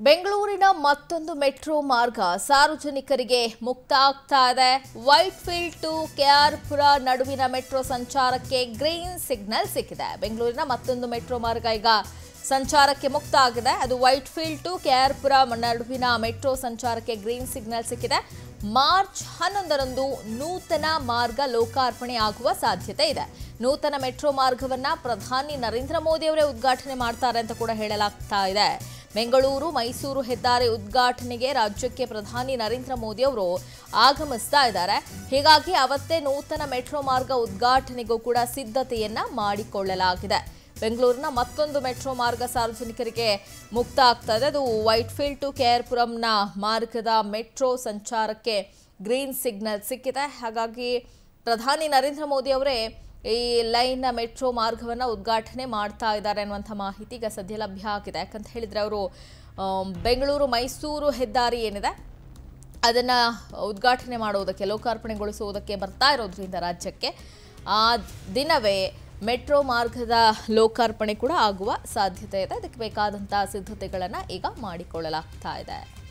ಬೆಂಗಳೂರಿನ ಮತ್ತೊಂದು ಮೆಟ್ರೋ ಮಾರ್ಗ ಸಾರ್ವಜನಿಕರಿಗೆ ಮುಕ್ತ ಆಗ್ತಾ ಇದೆ ವೈಟ್ ಫೀಲ್ಡ್ ಟು ಕೆಆರ್ಪುರ ನಡುವಿನ ಮೆಟ್ರೋ ಸಂಚಾರಕ್ಕೆ ಗ್ರೀನ್ ಸಿಗ್ನಲ್ ಸಿಕ್ಕಿದೆ ಬೆಂಗಳೂರಿನ ಮತ್ತೊಂದು ಮೆಟ್ರೋ ಮಾರ್ಗ ಈಗ ಸಂಚಾರಕ್ಕೆ ಮುಕ್ತ ಆಗಿದೆ ಅದು ವೈಟ್ ಫೀಲ್ಡ್ ಟು ಕೆಆರ್ಪುರ ನಡುವಿನ ಮೆಟ್ರೋ ಸಂಚಾರಕ್ಕೆ ಗ್ರೀನ್ ಸಿಗ್ನಲ್ ಸಿಕ್ಕಿದೆ ಮಾರ್ಚ್ ಹನ್ನೊಂದರಂದು ನೂತನ ಮಾರ್ಗ ಲೋಕಾರ್ಪಣೆ ಆಗುವ ಸಾಧ್ಯತೆ ಇದೆ ನೂತನ ಮೆಟ್ರೋ ಮಾರ್ಗವನ್ನ ಪ್ರಧಾನಿ ನರೇಂದ್ರ ಮೋದಿ ಅವರೇ ಉದ್ಘಾಟನೆ ಮಾಡ್ತಾರೆ ಅಂತ ಕೂಡ ಹೇಳಲಾಗ್ತಾ ಇದೆ ಬೆಂಗಳೂರು ಮೈಸೂರು ಹೆದ್ದಾರಿ ಉದ್ಘಾಟನೆಗೆ ರಾಜ್ಯಕ್ಕೆ ಪ್ರಧಾನಿ ನರೇಂದ್ರ ಮೋದಿ ಅವರು ಆಗಮಿಸ್ತಾ ಇದ್ದಾರೆ ಹೀಗಾಗಿ ಅವತ್ತೇ ನೂತನ ಮೆಟ್ರೋ ಮಾರ್ಗ ಉದ್ಘಾಟನೆಗೂ ಕೂಡ ಸಿದ್ಧತೆಯನ್ನ ಮಾಡಿಕೊಳ್ಳಲಾಗಿದೆ ಬೆಂಗಳೂರಿನ ಮತ್ತೊಂದು ಮೆಟ್ರೋ ಮಾರ್ಗ ಸಾರ್ವಜನಿಕರಿಗೆ ಮುಕ್ತ ಆಗ್ತಾ ಇದೆ ಅದು ವೈಟ್ ಫೀಲ್ಡ್ ಟು ಕೆಆರ್ಪುರಂನ ಮಾರ್ಗದ ಮೆಟ್ರೋ ಸಂಚಾರಕ್ಕೆ ಗ್ರೀನ್ ಸಿಗ್ನಲ್ ಸಿಕ್ಕಿದೆ ಹಾಗಾಗಿ ಪ್ರಧಾನಿ ನರೇಂದ್ರ ಮೋದಿ ಅವರೇ ಈ ಲೈನ್ನ ಮೆಟ್ರೋ ಮಾರ್ಗವನ್ನು ಉದ್ಘಾಟನೆ ಮಾಡ್ತಾ ಇದ್ದಾರೆ ಅನ್ನುವಂಥ ಮಾಹಿತಿ ಈಗ ಸದ್ಯ ಲಭ್ಯ ಆಗಿದೆ ಯಾಕಂತ ಹೇಳಿದರೆ ಅವರು ಬೆಂಗಳೂರು ಮೈಸೂರು ಹೆದ್ದಾರಿ ಏನಿದೆ ಅದನ್ನು ಉದ್ಘಾಟನೆ ಮಾಡುವುದಕ್ಕೆ ಲೋಕಾರ್ಪಣೆಗೊಳಿಸುವುದಕ್ಕೆ ಬರ್ತಾ ಇರೋದ್ರಿಂದ ರಾಜ್ಯಕ್ಕೆ ಆ ದಿನವೇ ಮೆಟ್ರೋ ಮಾರ್ಗದ ಲೋಕಾರ್ಪಣೆ ಕೂಡ ಆಗುವ ಸಾಧ್ಯತೆ ಇದೆ ಅದಕ್ಕೆ ಬೇಕಾದಂಥ ಸಿದ್ಧತೆಗಳನ್ನು ಈಗ ಮಾಡಿಕೊಳ್ಳಲಾಗ್ತಾ ಇದೆ